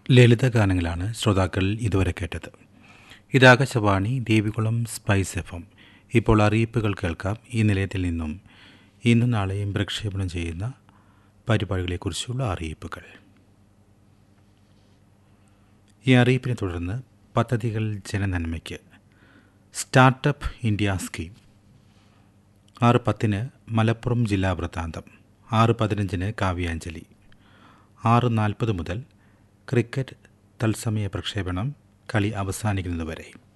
ലളിത ഗാനങ്ങളാണ് ശ്രോതാക്കൾ ഇതുവരെ കേട്ടത് ഇത് Akashvani Devikulam spice F M ഇപ്പോൾ അറിയിപ്പുകൾ കേൾക്കാം ഈ നിലയത്തിൽ നിന്നും ഇന്നും നാളെയും പ്രക്ഷേപണം ചെയ്യുന്ന പരിപാടികളെക്കുറിച്ചുള്ള അറിയിപ്പുകൾ ഈ അറിയിപ്പിനെ തുടർന്ന് പദ്ധതികൾ ജനനന്മയ്ക്ക് സ്റ്റാർട്ടപ്പ് ഇന്ത്യ സ്കീം ആറ് പത്തിന് മലപ്പുറം ജില്ലാ വൃത്താന്തം ആറ് പതിനഞ്ചിന് കാവ്യാഞ്ജലി ആറ് നാൽപ്പത് മുതൽ ക്രിക്കറ്റ് തത്സമയ പ്രക്ഷേപണം കളി അവസാനിക്കുന്നതുവരെ